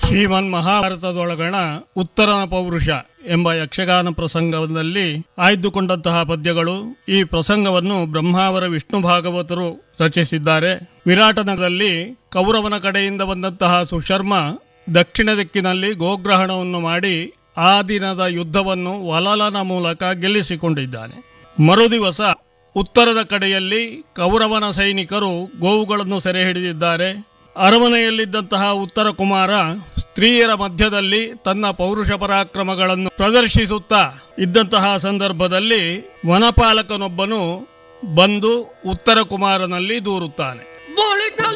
ಶ್ರೀಮನ್ ಮಹಾಭಾರತದೊಳಗಣ ಉತ್ತರನ ಪೌರುಷ ಎಂಬ ಯಕ್ಷಗಾನ ಪ್ರಸಂಗದಲ್ಲಿ ಆಯ್ದುಕೊಂಡಂತಹ ಪದ್ಯಗಳು ಈ ಪ್ರಸಂಗವನ್ನು ಬ್ರಹ್ಮಾವರ ವಿಷ್ಣು ಭಾಗವತರು ರಚಿಸಿದ್ದಾರೆ ವಿರಾಟನಗರದಲ್ಲಿ ಕೌರವನ ಕಡೆಯಿಂದ ಬಂದಂತಹ ಸುಶರ್ಮ ದಕ್ಷಿಣ ದಿಕ್ಕಿನಲ್ಲಿ ಗೋಗ್ರಹಣವನ್ನು ಮಾಡಿ ಆ ದಿನದ ಯುದ್ಧವನ್ನು ವಲಲನ ಮೂಲಕ ಗೆಲ್ಲಿಸಿಕೊಂಡಿದ್ದಾನೆ ಮರುದಿವಸ ಉತ್ತರದ ಕಡೆಯಲ್ಲಿ ಕೌರವನ ಸೈನಿಕರು ಗೋವುಗಳನ್ನು ಸೆರೆ ಹಿಡಿದಿದ್ದಾರೆ ಅರಮನೆಯಲ್ಲಿದ್ದಂತಹ ಉತ್ತರ ಕುಮಾರ ಸ್ತ್ರೀಯರ ಮಧ್ಯದಲ್ಲಿ ತನ್ನ ಪೌರುಷ ಪರಾಕ್ರಮಗಳನ್ನು ಪ್ರದರ್ಶಿಸುತ್ತಾ ಇದ್ದಂತಹ ಸಂದರ್ಭದಲ್ಲಿ ವನಪಾಲಕನೊಬ್ಬನು ಬಂದು ಉತ್ತರ ಕುಮಾರನಲ್ಲಿ ದೂರುತ್ತಾನೆ ಬಳಿಕ